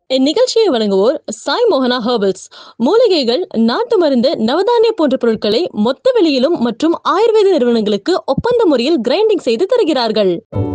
இந்நிகழ்ச்சியை வழங்குவோர் சாய் மோகனா ஹெர்பல்ஸ் மூலிகைகள் நாட்டு மருந்து நவதானிய போன்ற பொருட்களை மொத்த விலையிலும் மற்றும் ஆயுர்வேத நிறுவனங்களுக்கு ஒப்பந்த முறையில் கிரைண்டிங் செய்து தருகிறார்கள்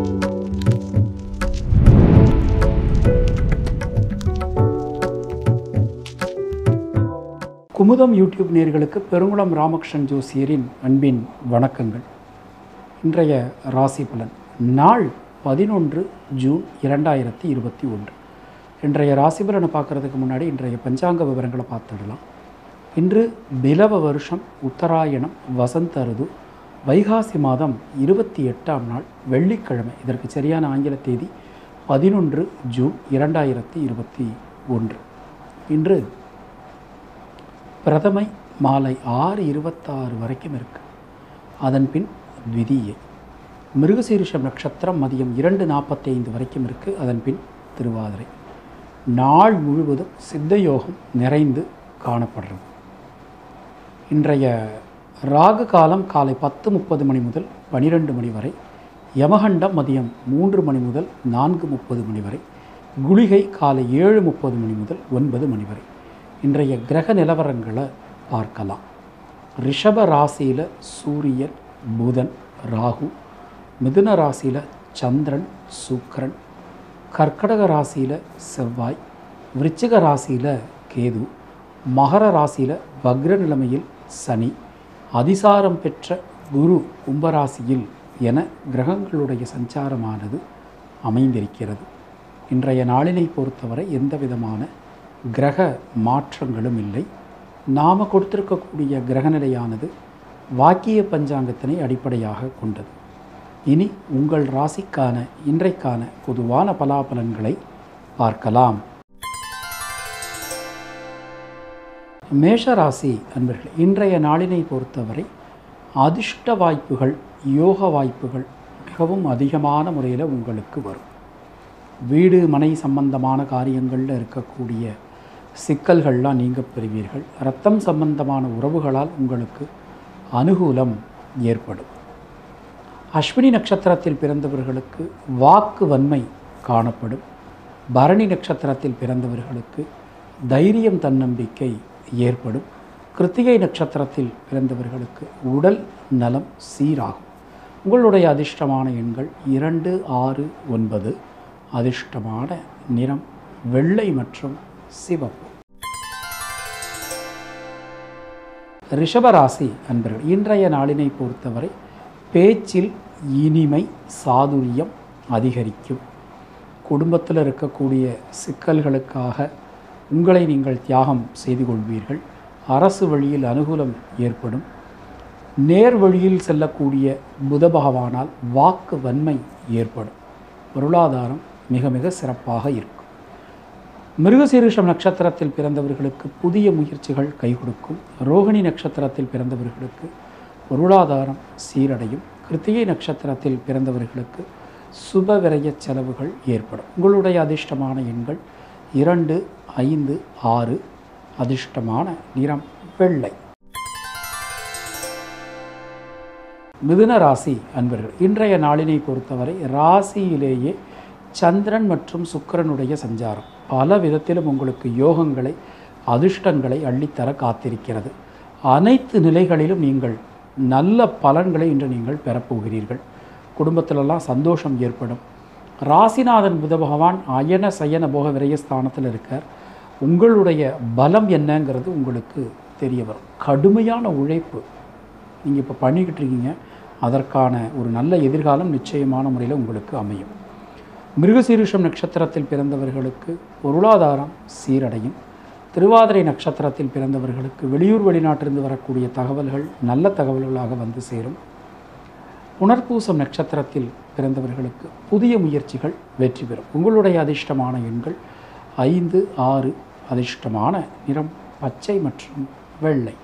குமுதம் யூடியூப் நேயர்களுக்கு பெருங்குளம் ராமகிருஷ்ணன் ஜோசியரின் அன்பின் வணக்கங்கள் இன்றைய ராசி பலன் நாள் பதினொன்று ஜூன் இரண்டாயிரத்தி இருபத்தி ஒன்று இன்றைய ராசி பலனை பார்க்குறதுக்கு முன்னாடி இன்றைய பஞ்சாங்க விவரங்களை பார்த்துடலாம் இன்று பிலவ வருஷம் உத்தராயணம் வசந்த ருது வைகாசி மாதம் இருபத்தி எட்டாம் நாள் வெள்ளிக்கிழமை இதற்கு சரியான ஆங்கில தேதி பதினொன்று ஜூன் இரண்டாயிரத்தி இருபத்தி ஒன்று இன்று பிரதமை மாலை ஆறு இருபத்தாறு வரைக்கும் இருக்கு அதன் பின் த்விதீயை மிருகசீரிஷம் நட்சத்திரம் மதியம் இரண்டு நாற்பத்தி ஐந்து வரைக்கும் இருக்கு அதன் பின் திருவாதிரை நாள் முழுவதும் சித்த யோகம் நிறைந்து காணப்படுறது இன்றைய ராகு காலம் காலை பத்து முப்பது மணி முதல் பனிரெண்டு மணி வரை யமகண்டம் மதியம் மூன்று மணி முதல் நான்கு முப்பது மணி வரை குளிகை காலை ஏழு முப்பது மணி முதல் ஒன்பது மணி வரை இன்றைய கிரக நிலவரங்களை பார்க்கலாம் ரிஷப ராசியில் சூரியன் புதன் ராகு மிதுன ராசியில் சந்திரன் சுக்கிரன் கர்க்கடக ராசியில் செவ்வாய் விருச்சிக ராசியில் கேது மகர ராசியில் வக்ர நிலைமையில் சனி அதிசாரம் பெற்ற குரு கும்பராசியில் என கிரகங்களுடைய சஞ்சாரமானது அமைந்திருக்கிறது இன்றைய நாளினை பொறுத்தவரை எந்த விதமான கிரக மாற்றங்களும் இல்லை நாம் கொடுத்திருக்கக்கூடிய கிரகநிலையானது வாக்கிய பஞ்சாங்கத்தினை அடிப்படையாக கொண்டது இனி உங்கள் ராசிக்கான இன்றைக்கான பொதுவான பலாபலன்களை பார்க்கலாம் மேஷ ராசி அன்பர்கள் இன்றைய நாளினை பொறுத்தவரை அதிர்ஷ்ட வாய்ப்புகள் யோக வாய்ப்புகள் மிகவும் அதிகமான முறையில் உங்களுக்கு வரும் வீடு மனை சம்பந்தமான காரியங்களில் இருக்கக்கூடிய சிக்கல்கள்லாம் நீங்க பெறுவீர்கள் ரத்தம் சம்பந்தமான உறவுகளால் உங்களுக்கு அனுகூலம் ஏற்படும் அஸ்வினி நட்சத்திரத்தில் பிறந்தவர்களுக்கு வாக்கு வன்மை காணப்படும் பரணி நட்சத்திரத்தில் பிறந்தவர்களுக்கு தைரியம் தன்னம்பிக்கை ஏற்படும் கிருத்திகை நட்சத்திரத்தில் பிறந்தவர்களுக்கு உடல் நலம் சீராகும் உங்களுடைய அதிர்ஷ்டமான எண்கள் இரண்டு ஆறு ஒன்பது அதிர்ஷ்டமான நிறம் வெள்ளை மற்றும் சிவப்பு ரிஷபராசி அன்பர்கள் இன்றைய நாளினை பொறுத்தவரை பேச்சில் இனிமை சாதுரியம் அதிகரிக்கும் குடும்பத்தில் இருக்கக்கூடிய சிக்கல்களுக்காக உங்களை நீங்கள் தியாகம் செய்து கொள்வீர்கள் அரசு வழியில் அனுகூலம் ஏற்படும் நேர் வழியில் செல்லக்கூடிய புத பகவானால் வாக்கு வன்மை ஏற்படும் பொருளாதாரம் மிக மிக சிறப்பாக இருக்கும் மிருகசீரிஷம் நட்சத்திரத்தில் பிறந்தவர்களுக்கு புதிய முயற்சிகள் கை கொடுக்கும் ரோகிணி நட்சத்திரத்தில் பிறந்தவர்களுக்கு பொருளாதாரம் சீரடையும் கிருத்திகை நட்சத்திரத்தில் பிறந்தவர்களுக்கு சுப விரய செலவுகள் ஏற்படும் உங்களுடைய அதிர்ஷ்டமான எண்கள் இரண்டு ஐந்து ஆறு அதிர்ஷ்டமான நிறம் வெள்ளை மிதுன ராசி அன்பர்கள் இன்றைய நாளினை பொறுத்தவரை ராசியிலேயே சந்திரன் மற்றும் சுக்கிரனுடைய சஞ்சாரம் பல விதத்திலும் உங்களுக்கு யோகங்களை அதிர்ஷ்டங்களை அள்ளித்தர காத்திருக்கிறது அனைத்து நிலைகளிலும் நீங்கள் நல்ல பலன்களை இன்று நீங்கள் பெறப்போகிறீர்கள் குடும்பத்திலெல்லாம் சந்தோஷம் ஏற்படும் ராசிநாதன் புத பகவான் அயன சயன போக விரயஸ்தானத்தில் இருக்கார் உங்களுடைய பலம் என்னங்கிறது உங்களுக்கு தெரிய வரும் கடுமையான உழைப்பு நீங்கள் இப்போ பண்ணிக்கிட்டு இருக்கீங்க அதற்கான ஒரு நல்ல எதிர்காலம் நிச்சயமான முறையில் உங்களுக்கு அமையும் மிருகசீரிஷம் நட்சத்திரத்தில் பிறந்தவர்களுக்கு பொருளாதாரம் சீரடையும் திருவாதிரை நட்சத்திரத்தில் பிறந்தவர்களுக்கு வெளியூர் வெளிநாட்டிலிருந்து வரக்கூடிய தகவல்கள் நல்ல தகவல்களாக வந்து சேரும் புனர்பூசம் நட்சத்திரத்தில் பிறந்தவர்களுக்கு புதிய முயற்சிகள் வெற்றி பெறும் உங்களுடைய அதிர்ஷ்டமான எண்கள் ஐந்து ஆறு அதிர்ஷ்டமான நிறம் பச்சை மற்றும் வெள்ளை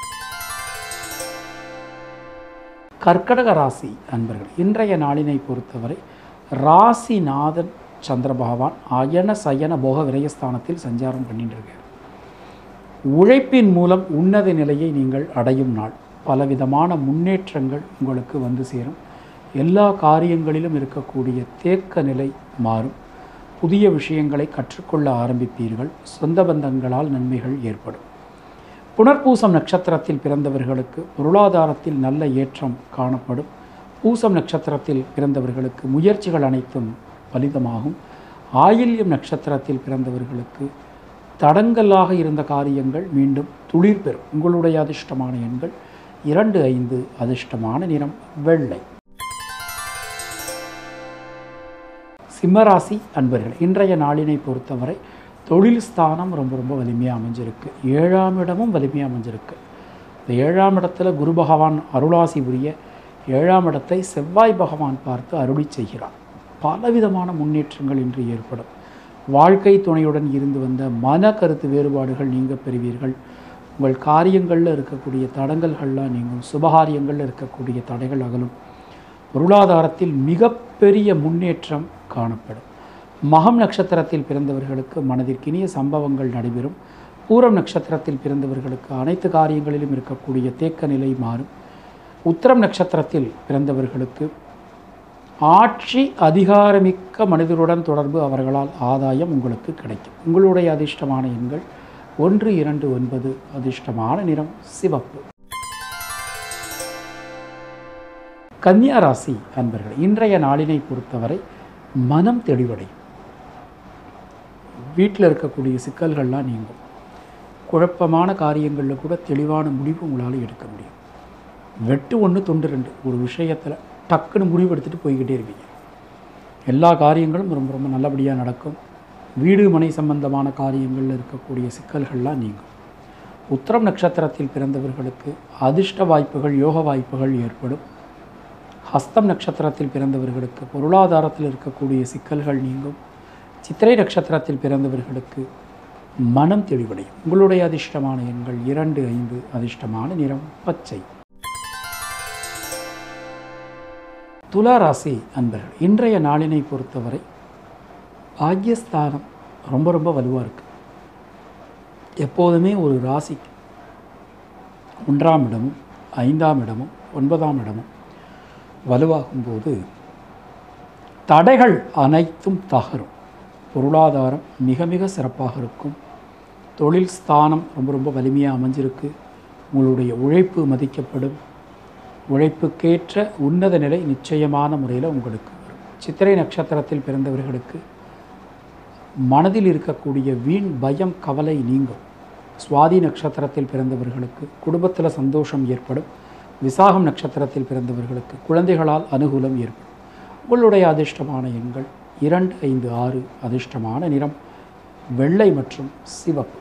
கர்க்கடக ராசி அன்பர்கள் இன்றைய நாளினை பொறுத்தவரை ராசிநாதன் சந்திர பகவான் அயன சயன போக விரயஸ்தானத்தில் சஞ்சாரம் பண்ணிட்டு இருக்கார் உழைப்பின் மூலம் உன்னத நிலையை நீங்கள் அடையும் நாள் பலவிதமான முன்னேற்றங்கள் உங்களுக்கு வந்து சேரும் எல்லா காரியங்களிலும் இருக்கக்கூடிய தேக்க நிலை மாறும் புதிய விஷயங்களை கற்றுக்கொள்ள ஆரம்பிப்பீர்கள் சொந்த பந்தங்களால் நன்மைகள் ஏற்படும் புனர்பூசம் நட்சத்திரத்தில் பிறந்தவர்களுக்கு பொருளாதாரத்தில் நல்ல ஏற்றம் காணப்படும் பூசம் நட்சத்திரத்தில் பிறந்தவர்களுக்கு முயற்சிகள் அனைத்தும் பலிதமாகும் ஆயில்யம் நட்சத்திரத்தில் பிறந்தவர்களுக்கு தடங்கலாக இருந்த காரியங்கள் மீண்டும் துளிர் பெறும் உங்களுடைய அதிர்ஷ்டமான எண்கள் இரண்டு ஐந்து அதிர்ஷ்டமான நிறம் வெள்ளை சிம்மராசி அன்பர்கள் இன்றைய நாளினை பொறுத்தவரை தொழில் ஸ்தானம் ரொம்ப ரொம்ப வலிமையாக அமைஞ்சிருக்கு ஏழாம் இடமும் வலிமையாக அமைஞ்சிருக்கு இந்த ஏழாம் இடத்துல குரு பகவான் அருளாசி புரிய ஏழாம் இடத்தை செவ்வாய் பகவான் பார்த்து அருளி செய்கிறார் பலவிதமான முன்னேற்றங்கள் இன்று ஏற்படும் வாழ்க்கை துணையுடன் இருந்து வந்த மன கருத்து வேறுபாடுகள் நீங்க பெறுவீர்கள் உங்கள் காரியங்களில் இருக்கக்கூடிய தடங்கல்கள்லாம் நீங்கும் சுபகாரியங்களில் இருக்கக்கூடிய தடைகள் அகலும் பொருளாதாரத்தில் மிகப்பெரிய முன்னேற்றம் காணப்படும் மகம் நட்சத்திரத்தில் பிறந்தவர்களுக்கு மனதிற்கினிய சம்பவங்கள் நடைபெறும் பூரம் நட்சத்திரத்தில் பிறந்தவர்களுக்கு அனைத்து காரியங்களிலும் இருக்கக்கூடிய தேக்க நிலை மாறும் உத்திரம் நட்சத்திரத்தில் பிறந்தவர்களுக்கு ஆட்சி அதிகாரமிக்க மனிதருடன் தொடர்பு அவர்களால் ஆதாயம் உங்களுக்கு கிடைக்கும் உங்களுடைய அதிர்ஷ்டமான எண்கள் ஒன்று இரண்டு ஒன்பது அதிர்ஷ்டமான நிறம் சிவப்பு கன்னியா ராசி அன்பர்கள் இன்றைய நாளினை பொறுத்தவரை மனம் தெளிவடையும் வீட்டில் இருக்கக்கூடிய சிக்கல்கள்லாம் நீங்கும் குழப்பமான காரியங்களில் கூட தெளிவான முடிவு உங்களால் எடுக்க முடியும் வெட்டு ஒன்று தொண்டு ரெண்டு ஒரு விஷயத்தில் டக்குன்னு முடிவு எடுத்துகிட்டு போய்கிட்டே இருப்பீங்க எல்லா காரியங்களும் ரொம்ப ரொம்ப நல்லபடியாக நடக்கும் வீடு மனை சம்பந்தமான காரியங்களில் இருக்கக்கூடிய சிக்கல்கள்லாம் நீங்கும் உத்திரம் நட்சத்திரத்தில் பிறந்தவர்களுக்கு அதிர்ஷ்ட வாய்ப்புகள் யோக வாய்ப்புகள் ஏற்படும் ஹஸ்தம் நட்சத்திரத்தில் பிறந்தவர்களுக்கு பொருளாதாரத்தில் இருக்கக்கூடிய சிக்கல்கள் நீங்கும் சித்திரை நட்சத்திரத்தில் பிறந்தவர்களுக்கு மனம் தெளிவடையும் உங்களுடைய அதிர்ஷ்டமான எண்கள் இரண்டு ஐந்து அதிர்ஷ்டமான நிறம் பச்சை துலா ராசி அன்பர்கள் இன்றைய நாளினை பொறுத்தவரை பாக்யஸ்தானம் ரொம்ப ரொம்ப வலுவாக இருக்குது எப்போதுமே ஒரு ராசிக்கு ஒன்றாம் இடமும் ஐந்தாம் இடமும் ஒன்பதாம் இடமும் வலுவாகும்போது தடைகள் அனைத்தும் தகரும் பொருளாதாரம் மிக மிக சிறப்பாக இருக்கும் தொழில் ஸ்தானம் ரொம்ப ரொம்ப வலிமையாக அமைஞ்சிருக்கு உங்களுடைய உழைப்பு மதிக்கப்படும் உழைப்புக்கேற்ற உன்னத நிலை நிச்சயமான முறையில் உங்களுக்கு வரும் சித்திரை நட்சத்திரத்தில் பிறந்தவர்களுக்கு மனதில் இருக்கக்கூடிய வீண் பயம் கவலை நீங்கும் சுவாதி நட்சத்திரத்தில் பிறந்தவர்களுக்கு குடும்பத்தில் சந்தோஷம் ஏற்படும் விசாகம் நட்சத்திரத்தில் பிறந்தவர்களுக்கு குழந்தைகளால் அனுகூலம் ஏற்படும் உங்களுடைய அதிர்ஷ்டமான எண்கள் இரண்டு ஐந்து ஆறு அதிர்ஷ்டமான நிறம் வெள்ளை மற்றும் சிவப்பு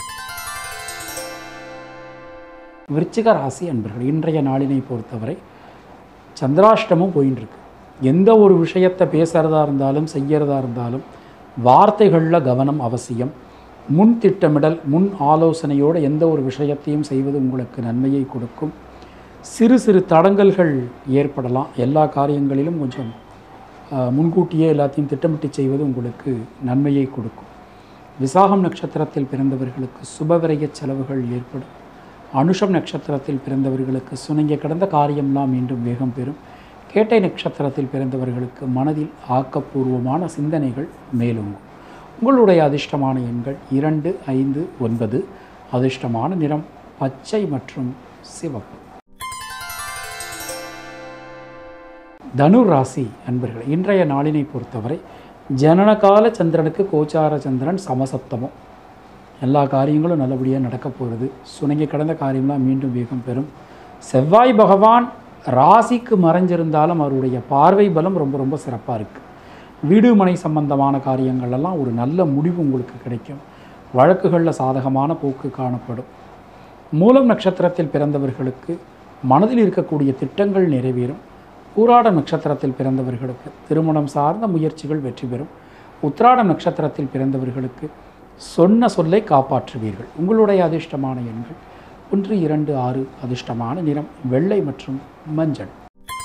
விருச்சிக ராசி அன்பர்கள் இன்றைய நாளினை பொறுத்தவரை சந்திராஷ்டமும் போயின்னு இருக்கு எந்த ஒரு விஷயத்தை பேசுகிறதா இருந்தாலும் செய்யறதா இருந்தாலும் வார்த்தைகளில் கவனம் அவசியம் முன் திட்டமிடல் முன் ஆலோசனையோடு எந்த ஒரு விஷயத்தையும் செய்வது உங்களுக்கு நன்மையை கொடுக்கும் சிறு சிறு தடங்கல்கள் ஏற்படலாம் எல்லா காரியங்களிலும் கொஞ்சம் ஆஹ், முன்கூட்டியே எல்லாத்தையும் திட்டமிட்டு செய்வது உங்களுக்கு நன்மையை கொடுக்கும் விசாகம் நட்சத்திரத்தில் பிறந்தவர்களுக்கு சுபவிரய செலவுகள் ஏற்படும் அனுஷம் நட்சத்திரத்தில் பிறந்தவர்களுக்கு சுணங்கிய கடந்த காரியம்லாம் மீண்டும் வேகம் பெறும் கேட்டை நட்சத்திரத்தில் பிறந்தவர்களுக்கு மனதில் ஆக்கப்பூர்வமான சிந்தனைகள் மேலோங்கும் உங்களுடைய அதிர்ஷ்டமான எண்கள் இரண்டு ஐந்து ஒன்பது அதிர்ஷ்டமான நிறம் பச்சை மற்றும் சிவப்பு தனு ராசி அன்பர்கள் இன்றைய நாளினை பொறுத்தவரை ஜனனகால சந்திரனுக்கு கோச்சார சந்திரன் சமசப்தமம் எல்லா காரியங்களும் நல்லபடியாக நடக்க போகிறது சுணங்கி கடந்த காரியம்லாம் மீண்டும் வேகம் பெறும் செவ்வாய் பகவான் ராசிக்கு மறைஞ்சிருந்தாலும் அவருடைய பார்வை பலம் ரொம்ப ரொம்ப சிறப்பாக இருக்குது வீடு மனை சம்பந்தமான காரியங்கள் எல்லாம் ஒரு நல்ல முடிவு உங்களுக்கு கிடைக்கும் வழக்குகளில் சாதகமான போக்கு காணப்படும் மூலம் நட்சத்திரத்தில் பிறந்தவர்களுக்கு மனதில் இருக்கக்கூடிய திட்டங்கள் நிறைவேறும் பூராட நட்சத்திரத்தில் பிறந்தவர்களுக்கு திருமணம் சார்ந்த முயற்சிகள் வெற்றி பெறும் உத்திராடம் நட்சத்திரத்தில் பிறந்தவர்களுக்கு சொன்ன சொல்லை காப்பாற்றுவீர்கள் உங்களுடைய அதிர்ஷ்டமான எண்கள் ஒன்று இரண்டு ஆறு அதிர்ஷ்டமான நிறம் வெள்ளை மற்றும் மஞ்சள்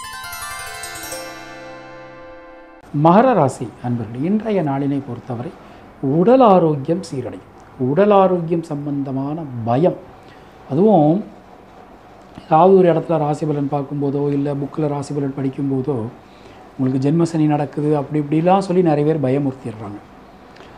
மகர ராசி அன்பர்கள் இன்றைய நாளினை பொறுத்தவரை உடல் ஆரோக்கியம் சீரடையும் உடல் ஆரோக்கியம் சம்பந்தமான பயம் அதுவும் ஏதாவது ஒரு இடத்துல ராசிபலன் பார்க்கும்போதோ இல்லை புக்கில் ராசிபலன் படிக்கும்போதோ உங்களுக்கு ஜென்மசனி நடக்குது அப்படி இப்படிலாம் சொல்லி நிறைய பேர் பயமுறுத்திடுறாங்க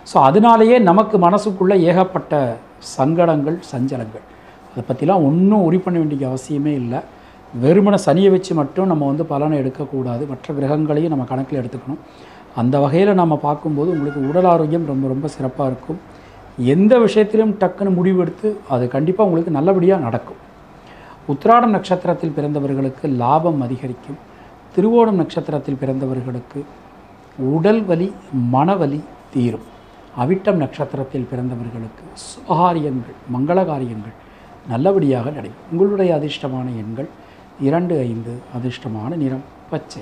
ஸோ அதனாலேயே நமக்கு மனசுக்குள்ளே ஏகப்பட்ட சங்கடங்கள் சஞ்சலங்கள் அதை பற்றிலாம் ஒன்றும் உரி பண்ண வேண்டிய அவசியமே இல்லை வெறுமனை சனியை வச்சு மட்டும் நம்ம வந்து பலனை எடுக்கக்கூடாது மற்ற கிரகங்களையும் நம்ம கணக்கில் எடுத்துக்கணும் அந்த வகையில் நம்ம பார்க்கும்போது உங்களுக்கு உடல் ஆரோக்கியம் ரொம்ப ரொம்ப சிறப்பாக இருக்கும் எந்த விஷயத்திலும் டக்குன்னு முடிவெடுத்து அது கண்டிப்பாக உங்களுக்கு நல்லபடியாக நடக்கும் உத்திராடம் நட்சத்திரத்தில் பிறந்தவர்களுக்கு லாபம் அதிகரிக்கும் திருவோணம் நட்சத்திரத்தில் பிறந்தவர்களுக்கு உடல் வலி மனவலி தீரும் அவிட்டம் நட்சத்திரத்தில் பிறந்தவர்களுக்கு சுபகாரியங்கள் மங்களகாரியங்கள் நல்லபடியாக நடைபெறும் உங்களுடைய அதிர்ஷ்டமான எண்கள் இரண்டு ஐந்து அதிர்ஷ்டமான நிறம் பச்சை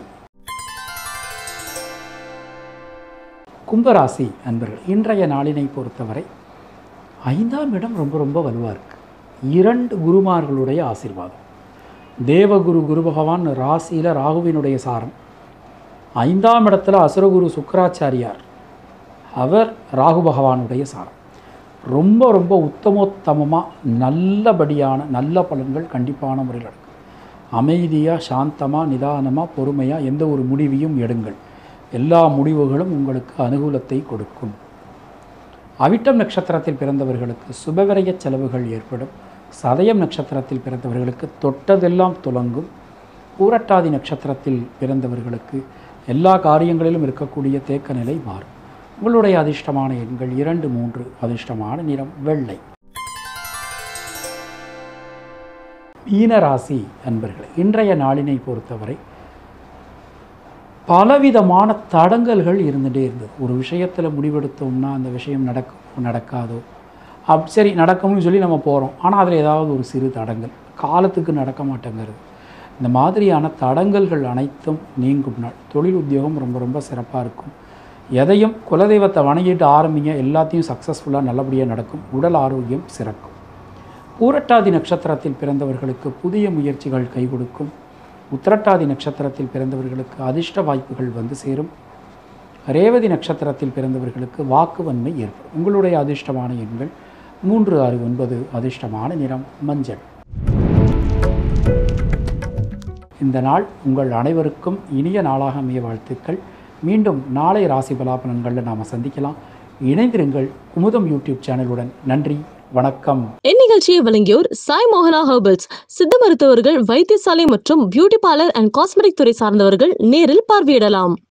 கும்பராசி அன்பர்கள் இன்றைய நாளினை பொறுத்தவரை ஐந்தாம் இடம் ரொம்ப ரொம்ப வலுவாக இருக்குது இரண்டு குருமார்களுடைய ஆசீர்வாதம் தேவகுரு குரு பகவான் ராசியில் ராகுவினுடைய சாரம் ஐந்தாம் இடத்துல அசுரகுரு சுக்கராச்சாரியார் அவர் ராகு பகவானுடைய சாரம் ரொம்ப ரொம்ப உத்தமோத்தமமாக நல்லபடியான நல்ல பலன்கள் கண்டிப்பான முறையில் நடக்கும் அமைதியாக சாந்தமாக நிதானமாக பொறுமையாக எந்த ஒரு முடிவையும் எடுங்கள் எல்லா முடிவுகளும் உங்களுக்கு அனுகூலத்தை கொடுக்கும் அவிட்டம் நட்சத்திரத்தில் பிறந்தவர்களுக்கு சுபவிரய செலவுகள் ஏற்படும் சதயம் நட்சத்திரத்தில் பிறந்தவர்களுக்கு தொட்டதெல்லாம் துலங்கும் பூரட்டாதி நட்சத்திரத்தில் பிறந்தவர்களுக்கு எல்லா காரியங்களிலும் இருக்கக்கூடிய தேக்க நிலை மாறும் உங்களுடைய அதிர்ஷ்டமான எண்கள் இரண்டு மூன்று அதிர்ஷ்டமான நிறம் வெள்ளை மீனராசி அன்பர்களே இன்றைய நாளினை பொறுத்தவரை பலவிதமான தடங்கல்கள் இருந்துகிட்டே இருந்தது ஒரு விஷயத்தில் முடிவெடுத்தோம்னா அந்த விஷயம் நடக்கும் நடக்காதோ அப் சரி நடக்கும்னு சொல்லி நம்ம போகிறோம் ஆனால் அதில் ஏதாவது ஒரு சிறு தடங்கல் காலத்துக்கு நடக்க மாட்டேங்கிறது இந்த மாதிரியான தடங்கல்கள் அனைத்தும் நீங்கும் நாள் தொழில் உத்தியோகம் ரொம்ப ரொம்ப சிறப்பாக இருக்கும் எதையும் குலதெய்வத்தை வணங்கிட்டு ஆரம்பிங்க எல்லாத்தையும் சக்ஸஸ்ஃபுல்லாக நல்லபடியாக நடக்கும் உடல் ஆரோக்கியம் சிறக்கும் பூரட்டாதி நட்சத்திரத்தில் பிறந்தவர்களுக்கு புதிய முயற்சிகள் கை கொடுக்கும் உத்திரட்டாதி நட்சத்திரத்தில் பிறந்தவர்களுக்கு அதிர்ஷ்ட வாய்ப்புகள் வந்து சேரும் ரேவதி நட்சத்திரத்தில் பிறந்தவர்களுக்கு வாக்குவன்மை ஏற்படும் உங்களுடைய அதிர்ஷ்டமான எண்கள் மூன்று ஆறு ஒன்பது அதிர்ஷ்டமான நிறம் மஞ்சள் இந்த நாள் உங்கள் அனைவருக்கும் இனிய நாளாக அமைய வாழ்த்துக்கள் மீண்டும் நாளை ராசி பலாபலன்களில் நாம் சந்திக்கலாம் இணைந்திருங்கள் குமுதம் யூடியூப் சேனலுடன் நன்றி வணக்கம் இந்நிகழ்ச்சியை வழங்கியோர் சாய் மோகனா ஹெர்பல்ஸ் சித்த மருத்துவர்கள் வைத்தியசாலை மற்றும் பியூட்டி பார்லர் அண்ட் காஸ்மெட்டிக் துறை சார்ந்தவர்கள் நேரில் பார்வையிடலாம்